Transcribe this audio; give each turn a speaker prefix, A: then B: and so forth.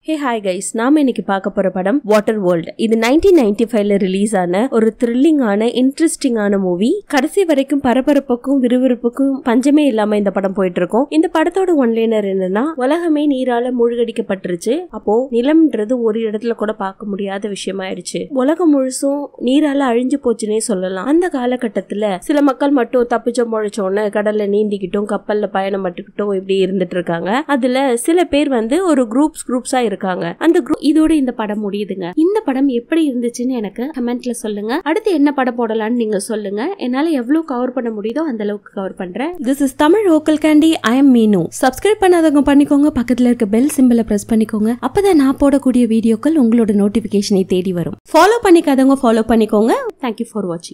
A: hey hi guys நாம இன்னைக்கு பார்க்க போற படம் வாட்டர் வேர்ல்ட் இது நைன்டீன் நைன்டி ஃபைவ்ல ரிலீஸ் ஆன ஒரு த்ரில்லிங்கான இன்ட்ரெஸ்டிங்கான மூவி கடைசி வரைக்கும் பரபரப்புக்கும் விறுவிறுப்புக்கும் பஞ்சமே இல்லாம இந்த படம் போயிட்டு இருக்கும் இந்த படத்தோட ஒன்லைனர் என்னன்னா உலகமே நீரால மூழ்கடிக்கப்பட்டுருச்சு அப்போ நிலம்ன்றது ஒரு இடத்துல கூட பார்க்க முடியாத விஷயமாயிடுச்சு உலகம் முழுசும் நீரால அழிஞ்சு போச்சுன்னே சொல்லலாம் அந்த காலகட்டத்துல சில மக்கள் மட்டும் தப்பிச்ச முழைச்சோன்னு கடல்ல நீந்திக்கிட்டும் கப்பல்ல பயணம் பட்டுக்கிட்டும் இப்படி இருந்துட்டு இருக்காங்க அதுல சில பேர் வந்து ஒரு குரூப்ஸ் குரூப்ஸா இருக்காங்க அந்த குரூப் இதோட இந்த படம் முடியுதுங்க இந்த படம் எப்படி இருந்துச்சுன்னு எனக்கு கமெண்ட்ல சொல்லுங்க அடுத்து என்ன படம் போடலாம்னு நீங்க சொல்லுங்க என்னால எவ்வளவு கவர் பண்ண முடியுதோ அந்த அளவுக்கு கவர் பண்றேன் this is Tamil local candy I am Meenu subscribe பண்ணாதவங்க பண்ணிக்கோங்க பக்கத்துல இருக்க பெல் சிம்பிளை பிரஸ் பண்ணிக்கோங்க அப்பதான் நான் போடக்கூடிய வீடியோக்கள் உங்களோட நோட்டிபிகேஷனை தேடி வரும் ஃபாலோ பண்ணிக்காதவங்க ஃபாலோ பண்ணிக்கோங்க தேங்க்யூ ஃபார் வாட்சிங்